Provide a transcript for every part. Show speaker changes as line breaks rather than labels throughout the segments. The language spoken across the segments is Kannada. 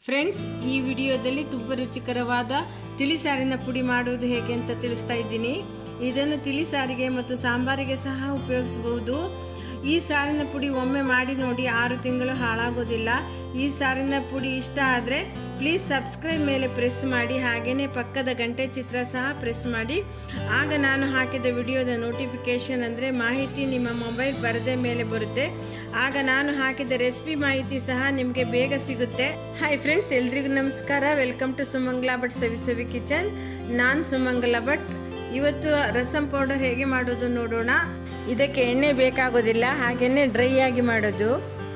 ಫ್ರೆಂಡ್ಸ್ ಈ ವಿಡಿಯೋದಲ್ಲಿ ತುಂಬ ರುಚಿಕರವಾದ ತಿಳಿಸಾರಿನ ಪುಡಿ ಮಾಡುವುದು ಹೇಗೆ ಅಂತ ತಿಳಿಸ್ತಾ ಇದ್ದೀನಿ ಇದನ್ನು ತಿಳಿಸಾರಿಗೆ ಮತ್ತು ಸಾಂಬಾರಿಗೆ ಸಹ ಉಪಯೋಗಿಸಬಹುದು ಈ ಸಾರಿನ ಪುಡಿ ಒಮ್ಮೆ ಮಾಡಿ ನೋಡಿ ಆರು ತಿಂಗಳು ಹಾಳಾಗೋದಿಲ್ಲ ಈ ಸಾರಿನ ಪುಡಿ ಇಷ್ಟ ಆದರೆ ಪ್ಲೀಸ್ ಸಬ್ಸ್ಕ್ರೈಬ್ ಮೇಲೆ ಪ್ರೆಸ್ ಮಾಡಿ ಹಾಗೆಯೇ ಪಕ್ಕದ ಗಂಟೆ ಚಿತ್ರ ಸಹ ಪ್ರೆಸ್ ಮಾಡಿ ಆಗ ನಾನು ಹಾಕಿದ ವಿಡಿಯೋದ ನೋಟಿಫಿಕೇಷನ್ ಅಂದರೆ ಮಾಹಿತಿ ನಿಮ್ಮ ಮೊಬೈಲ್ ಪರದೆ ಮೇಲೆ ಬರುತ್ತೆ ಆಗ ನಾನು ಹಾಕಿದ ರೆಸಿಪಿ ಮಾಹಿತಿ ಸಹ ನಿಮಗೆ ಬೇಗ ಸಿಗುತ್ತೆ ಹಾಯ್ ಫ್ರೆಂಡ್ಸ್ ಎಲ್ರಿಗೂ ನಮಸ್ಕಾರ welcome to Sumangala Bhat Savi Savi kitchen ನಾನು ಸುಮಂಗಲ ಭಟ್ ಇವತ್ತು ರಸಂ ಪೌಡರ್ ಹೇಗೆ ಮಾಡೋದು ನೋಡೋಣ ಇದಕ್ಕೆ ಎಣ್ಣೆ ಬೇಕಾಗೋದಿಲ್ಲ ಹಾಗೆಯೇ ಡ್ರೈ ಆಗಿ ಮಾಡೋದು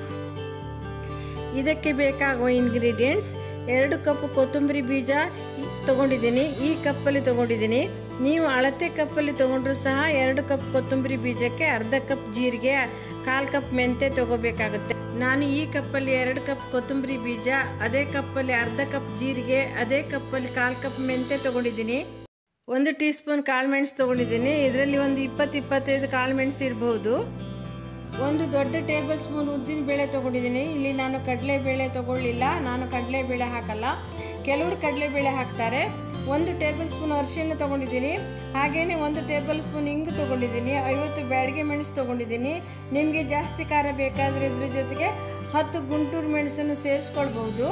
ಇದಕ್ಕೆ ಬೇಕಾಗುವ ಇಂಗ್ರೀಡಿಯೆಂಟ್ಸ್ ಎರಡು ಕಪ್ ಕೊತ್ತಂಬರಿ ಬೀಜ ತೊಗೊಂಡಿದ್ದೀನಿ ಈ ಕಪ್ಪಲ್ಲಿ ತೊಗೊಂಡಿದ್ದೀನಿ ನೀವು ಅಳತೆ ಕಪ್ಪಲ್ಲಿ ತೊಗೊಂಡ್ರು ಸಹ ಎರಡು ಕಪ್ ಕೊತ್ತಂಬರಿ ಬೀಜಕ್ಕೆ ಅರ್ಧ ಕಪ್ ಜೀರಿಗೆ ಕಾಲು ಕಪ್ ಮೆಂತೆ ತೊಗೋಬೇಕಾಗುತ್ತೆ ನಾನು ಈ ಕಪ್ಪಲ್ಲಿ ಎರಡು ಕಪ್ ಕೊತ್ತಂಬರಿ ಬೀಜ ಅದೇ ಕಪ್ಪಲ್ಲಿ ಅರ್ಧ ಕಪ್ ಜೀರಿಗೆ ಅದೇ ಕಪ್ಪಲ್ಲಿ ಕಾಲು ಕಪ್ ಮೆಂತೆ ತೊಗೊಂಡಿದ್ದೀನಿ ಒಂದು ಟೀ ಸ್ಪೂನ್ ಕಾಳು ಮೆಣಸು ತೊಗೊಂಡಿದ್ದೀನಿ ಇದರಲ್ಲಿ ಒಂದು ಇಪ್ಪತ್ತು ಇಪ್ಪತ್ತೈದು ಕಾಳು ಮೆಣಸು ಇರಬಹುದು ಒಂದು ದೊಡ್ಡ ಟೇಬಲ್ ಸ್ಪೂನ್ ಉದ್ದಿನ ಬೇಳೆ ತೊಗೊಂಡಿದ್ದೀನಿ ಇಲ್ಲಿ ನಾನು ಕಡಲೆಬೇಳೆ ತೊಗೊಳ್ಳಿಲ್ಲ ನಾನು ಕಡಲೆಬೇಳೆ ಹಾಕಲ್ಲ ಕೆಲವರು ಕಡಲೆಬೇಳೆ ಹಾಕ್ತಾರೆ ಒಂದು ಟೇಬಲ್ ಸ್ಪೂನ್ ಅರಿಶಿಣ ತೊಗೊಂಡಿದ್ದೀನಿ ಹಾಗೆಯೇ ಒಂದು ಟೇಬಲ್ ಸ್ಪೂನ್ ಇಂಗು ತೊಗೊಂಡಿದ್ದೀನಿ ಐವತ್ತು ಬ್ಯಾಡಿಗೆ ಮೆಣಸು ತೊಗೊಂಡಿದ್ದೀನಿ ನಿಮಗೆ ಜಾಸ್ತಿ ಖಾರ ಬೇಕಾದರೆ ಇದ್ರ ಜೊತೆಗೆ ಹತ್ತು ಗುಂಟೂರು ಮೆಣಸನ್ನು ಸೇರಿಸ್ಕೊಳ್ಬೋದು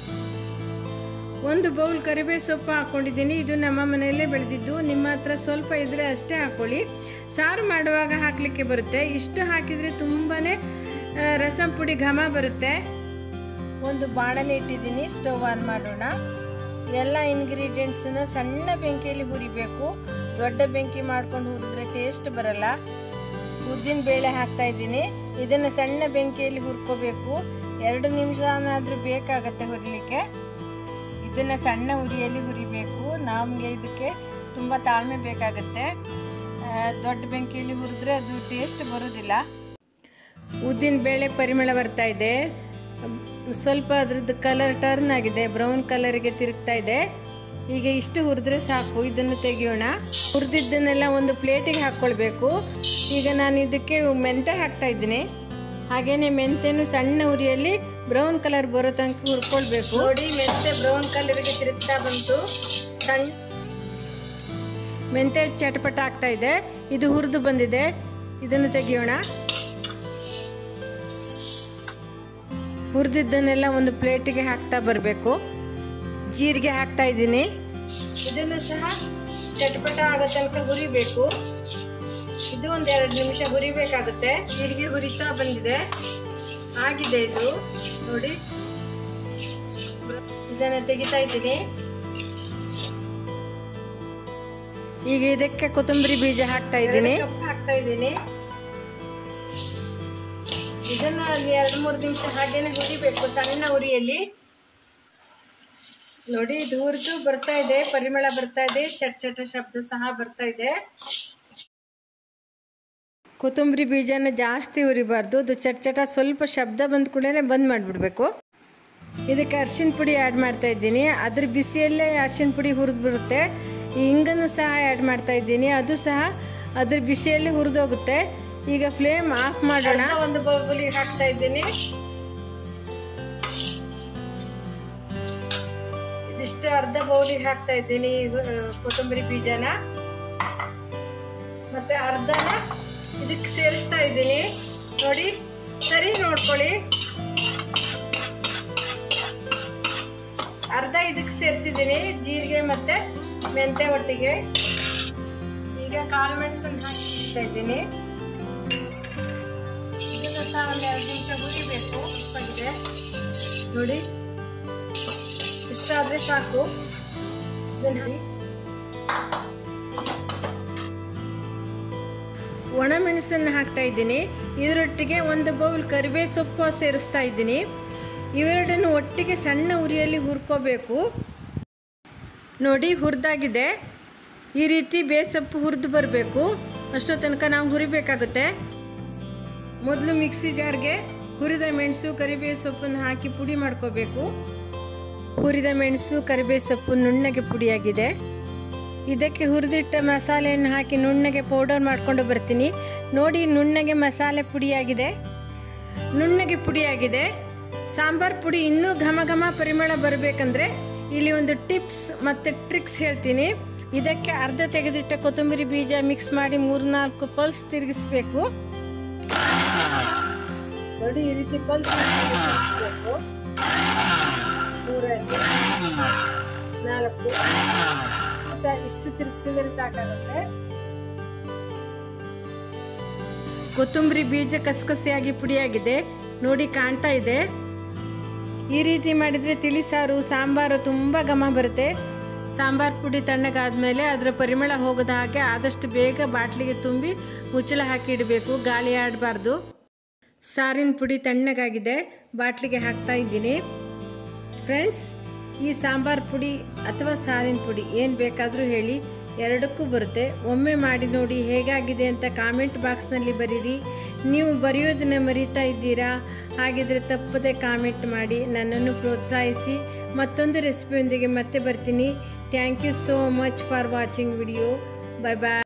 ಒಂದು ಬೌಲ್ ಕರಿಬೇವು ಸೊಪ್ಪು ಹಾಕ್ಕೊಂಡಿದ್ದೀನಿ ಇದು ನಮ್ಮ ಮನೆಯಲ್ಲೇ ಬೆಳೆದಿದ್ದು ನಿಮ್ಮ ಹತ್ರ ಸ್ವಲ್ಪ ಇದ್ದರೆ ಅಷ್ಟೇ ಹಾಕ್ಕೊಳ್ಳಿ ಸಾರು ಮಾಡುವಾಗ ಹಾಕಲಿಕ್ಕೆ ಬರುತ್ತೆ ಇಷ್ಟು ಹಾಕಿದರೆ ತುಂಬಾ ರಸಂ ಪುಡಿ ಘಮ ಬರುತ್ತೆ ಒಂದು ಬಾಣಲೆ ಇಟ್ಟಿದ್ದೀನಿ ಸ್ಟವ್ ಆನ್ ಮಾಡೋಣ ಎಲ್ಲ ಇಂಗ್ರೀಡಿಯೆಂಟ್ಸನ್ನ ಸಣ್ಣ ಬೆಂಕಿಯಲ್ಲಿ ಹುರಿಬೇಕು ದೊಡ್ಡ ಬೆಂಕಿ ಮಾಡ್ಕೊಂಡು ಹುರಿದ್ರೆ ಟೇಸ್ಟ್ ಬರಲ್ಲ ಉದ್ದಿನ ಬೇಳೆ ಹಾಕ್ತಾ ಇದ್ದೀನಿ ಇದನ್ನು ಸಣ್ಣ ಬೆಂಕಿಯಲ್ಲಿ ಹುರ್ಕೋಬೇಕು ಎರಡು ನಿಮಿಷನಾದರೂ ಬೇಕಾಗತ್ತೆ ಹುರಿಲಿಕ್ಕೆ ಇದನ್ನು ಸಣ್ಣ ಉರಿಯಲ್ಲಿ ಹುರಿಬೇಕು ನಮಗೆ ಇದಕ್ಕೆ ತುಂಬ ತಾಳ್ಮೆ ಬೇಕಾಗುತ್ತೆ ದೊಡ್ಡ ಬೆಂಕಿಯಲ್ಲಿ ಹುರಿದ್ರೆ ಅದು ಟೇಸ್ಟ್ ಬರೋದಿಲ್ಲ ಉದ್ದಿನ ಬೇಳೆ ಪರಿಮಳ ಬರ್ತಾ ಇದೆ ಸ್ವಲ್ಪ ಅದ್ರದ್ದು ಕಲರ್ ಟರ್ನ್ ಆಗಿದೆ ಬ್ರೌನ್ ಕಲರಿಗೆ ತಿರುಗ್ತಾ ಇದೆ ಈಗ ಇಷ್ಟು ಹುರಿದ್ರೆ ಸಾಕು ಇದನ್ನು ತೆಗೆಯೋಣ ಹುರಿದಿದ್ದನ್ನೆಲ್ಲ ಒಂದು ಪ್ಲೇಟಿಗೆ ಹಾಕ್ಕೊಳ್ಬೇಕು ಈಗ ನಾನು ಇದಕ್ಕೆ ಮೆಂತೆ ಹಾಕ್ತಾ ಇದ್ದೀನಿ ಹಾಗೇನೆ ಮೆಂತೆನು ಸಣ್ಣ ಉರಿಯಲ್ಲಿ ಬ್ರೌನ್ ಕಲರ್ ಬರೋ ತನಕ ಹುರ್ಕೊಳ್ಬೇಕು ನೋಡಿ ಮೆಂತೆ ಬ್ರೌನ್ ಕಲರ್ಗೆ ತಿರುಗ್ತಾ ಬಂತು ಸಣ್ಣ ಮೆಂತೆ ಚಟಪಟ ಆಗ್ತಾ ಇದೆ ಇದು ಹುರಿದು ಬಂದಿದೆ ಇದನ್ನು ತೆಗೆಯೋಣ ಹುರಿದಿದ್ದನ್ನೆಲ್ಲ ಒಂದು ಪ್ಲೇಟಿಗೆ ಹಾಕ್ತಾ ಬರಬೇಕು ಜೀರಿಗೆ ಹಾಕ್ತಾ ಇದ್ದೀನಿ ಇದನ್ನು ಸಹ ಚಟಪಟ ಆಗೋ ತನಕ ಹುರಿಬೇಕು ಇದು ಒಂದು ಎರಡು ನಿಮಿಷ ಹುರಿಬೇಕಾಗುತ್ತೆ ಜೀರಿಗೆ ಹುರಿತಾ ಬಂದಿದೆ ಆಗಿದೆ ಇದು ನೋಡಿ ಇದನ್ನು ತೆಗಿತಾ ಇದ್ದೀನಿ ಈಗ ಇದಕ್ಕೆ ಕೊತ್ತಂಬರಿ ಬೀಜ ಹಾಕ್ತಾ ಇದ್ದೀನಿ ಹಾಕ್ತಾ ಇದ್ದೀನಿ ಇದನ್ನ ಎರಡು ಮೂರು ನಿಮಿಷ ಹಾಗೇನೆ ಹುರಿಬೇಕು ಸಣ್ಣ ಉರಿಯಲ್ಲಿ ನೋಡಿ ಇದು ಹುರಿದು ಬರ್ತಾ ಇದೆ ಪರಿಮಳ ಬರ್ತಾ ಇದೆ ಚಟ್ ಚಟ ಶಬ್ದ ಸಹ ಬರ್ತಾ ಇದೆ ಕೊತ್ತಂಬರಿ ಬೀಜನ ಜಾಸ್ತಿ ಉರಿಬಾರ್ದು ಅದು ಚಟ್ ಚಟ ಸ್ವಲ್ಪ ಶಬ್ದ ಬಂದ ಕೂಡಲೇ ಬಂದ್ ಮಾಡಿಬಿಡ್ಬೇಕು ಇದಕ್ಕೆ ಅರ್ಶಿನ ಪುಡಿ ಆ್ಯಡ್ ಮಾಡ್ತಾ ಇದ್ದೀನಿ ಅದ್ರ ಬಿಸಿಯಲ್ಲೇ ಅರ್ಶಿನ ಪುಡಿ ಹುರಿದು ಬರುತ್ತೆ ಹಿಂಗನ್ನು ಸಹ ಆ್ಯಡ್ ಮಾಡ್ತಾ ಇದ್ದೀನಿ ಅದು ಸಹ ಅದ್ರ ಬಿಸಿಯಲ್ಲಿ ಹುರಿದೋಗುತ್ತೆ ಈಗ ಫ್ಲೇಮ್ ಆಫ್ ಮಾಡೋಣ ಒಂದು ಬೌಲಿಗೆ ಹಾಕ್ತಾ ಇದ್ದೀನಿ ಇದಿಷ್ಟು ಅರ್ಧ ಬೌಲಿಗೆ ಹಾಕ್ತಾ ಇದ್ದೀನಿ ಕೊತ್ತಂಬರಿ ಬೀಜನ ಮತ್ತೆ ಅರ್ಧನ ಇದಕ್ಕೆ ಸೇರಿಸ್ತಾ ಇದ್ದೀನಿ ನೋಡಿ ಸರಿ ನೋಡ್ಕೊಳ್ಳಿ ಅರ್ಧ ಇದಕ್ಕೆ ಸೇರಿಸಿದ್ದೀನಿ ಜೀರಿಗೆ ಮತ್ತೆ ಮೆಂತೆ ಒಟ್ಟಿಗೆ ಈಗ ಕಾಳು ಮೆಣಸನ್ನು ಹಾಕ್ತಾ ಇದ್ದೀನಿ ಇದನ್ನು ಸಹ ಒಂದು ಎರಡು ನಿಮಿಷ ಹುರಿಬೇಕು ಉಪ್ಪಾಗಿದೆ ನೋಡಿ ಇಷ್ಟಾದರೆ ಸಾಕು ಇದನ್ನು ಒಣಮೆಣಸನ್ನು ಹಾಕ್ತಾ ಇದ್ದೀನಿ ಇದರೊಟ್ಟಿಗೆ ಒಂದು ಬೌಲ್ ಕರಿಬೇ ಸೊಪ್ಪು ಸೇರಿಸ್ತಾ ಇದ್ದೀನಿ ಇವೆರಡನ್ನು ಒಟ್ಟಿಗೆ ಸಣ್ಣ ಉರಿಯಲ್ಲಿ ಹುರ್ಕೋಬೇಕು ನೋಡಿ ಹುರಿದಾಗಿದೆ ಈ ರೀತಿ ಬೇಸೊಪ್ಪು ಹುರಿದು ಬರಬೇಕು ಅಷ್ಟೋ ತನಕ ನಾವು ಹುರಿಬೇಕಾಗುತ್ತೆ ಮೊದಲು ಮಿಕ್ಸಿ ಜಾರ್ಗೆ ಹುರಿದ ಮೆಣಸು ಕರಿಬೇವು ಸೊಪ್ಪನ್ನು ಹಾಕಿ ಪುಡಿ ಮಾಡ್ಕೋಬೇಕು ಹುರಿದ ಮೆಣಸು ಕರಿಬೇವು ಸೊಪ್ಪು ನುಣ್ಣಗೆ ಪುಡಿಯಾಗಿದೆ ಇದಕ್ಕೆ ಹುರಿದಿಟ್ಟ ಮಸಾಲೆಯನ್ನು ಹಾಕಿ ನುಣ್ಣಗೆ ಪೌಡರ್ ಮಾಡಿಕೊಂಡು ಬರ್ತೀನಿ ನೋಡಿ ನುಣ್ಣಗೆ ಮಸಾಲೆ ಪುಡಿಯಾಗಿದೆ ನುಣ್ಣಗೆ ಪುಡಿಯಾಗಿದೆ ಸಾಂಬಾರ್ ಪುಡಿ ಇನ್ನೂ ಘಮ ಘಮ ಪರಿಮಳ ಬರಬೇಕಂದ್ರೆ ಇಲ್ಲಿ ಒಂದು ಟಿಪ್ಸ್ ಮತ್ತು ಟ್ರಿಕ್ಸ್ ಹೇಳ್ತೀನಿ ಇದಕ್ಕೆ ಅರ್ಧ ತೆಗೆದಿಟ್ಟ ಕೊತ್ತಂಬರಿ ಬೀಜ ಮಿಕ್ಸ್ ಮಾಡಿ ಮೂರ್ನಾಲ್ಕು ಪಲ್ಸ್ ತಿರುಗಿಸ್ಬೇಕು ನೋಡಿ ಈ ರೀತಿ ಪಲ್ಸ್ ತಿರುಗಿಸ್ಬೇಕು ಮೂರೈದು ನಾಲ್ಕು ಸ- ಇಷ್ಟು ತಿರುಗಿಸಿದ್ರೆ ಸಾಕಾಗುತ್ತೆ ಕೊತ್ತಂಬರಿ ಬೀಜ ಕಸಕಸಿಯಾಗಿ ಪುಡಿಯಾಗಿದೆ ನೋಡಿ ಕಾಣ್ತಾ ಇದೆ ಈ ರೀತಿ ಮಾಡಿದರೆ ತಿಳಿಸಾರು ಸಾಂಬಾರು ತುಂಬ ಘಮ ಬರುತ್ತೆ ಸಾಂಬಾರ್ ಪುಡಿ ತಣ್ಣಗಾದ್ಮೇಲೆ ಅದರ ಪರಿಮಳ ಹೋಗದ ಹಾಗೆ ಆದಷ್ಟು ಬೇಗ ಬಾಟ್ಲಿಗೆ ತುಂಬಿ ಮುಚ್ಚಳ ಹಾಕಿ ಇಡಬೇಕು ಗಾಳಿ ಆಡಬಾರ್ದು ಸಾರಿನ ಪುಡಿ ತಣ್ಣಗಾಗಿದೆ ಬಾಟ್ಲಿಗೆ ಹಾಕ್ತಾ ಇದ್ದೀನಿ ಫ್ರೆಂಡ್ಸ್ ಈ ಸಾಂಬಾರ್ ಪುಡಿ ಅಥವಾ ಸಾರಿನ ಪುಡಿ ಏನು ಬೇಕಾದರೂ ಹೇಳಿ ಎರಡಕ್ಕೂ ಬರುತ್ತೆ ಒಮ್ಮೆ ಮಾಡಿ ನೋಡಿ ಹೇಗಾಗಿದೆ ಅಂತ ಕಾಮೆಂಟ್ ಬಾಕ್ಸ್ನಲ್ಲಿ ಬರೀರಿ ನೀವು ಬರೆಯೋದನ್ನ ಮರೀತಾ ಇದ್ದೀರಾ ಹಾಗಿದ್ರೆ ತಪ್ಪದೆ ಕಾಮೆಂಟ್ ಮಾಡಿ ನನ್ನನ್ನು ಪ್ರೋತ್ಸಾಹಿಸಿ ಮತ್ತೊಂದು ರೆಸಿಪಿಯೊಂದಿಗೆ ಮತ್ತೆ ಬರ್ತೀನಿ thank you so much for watching video bye bye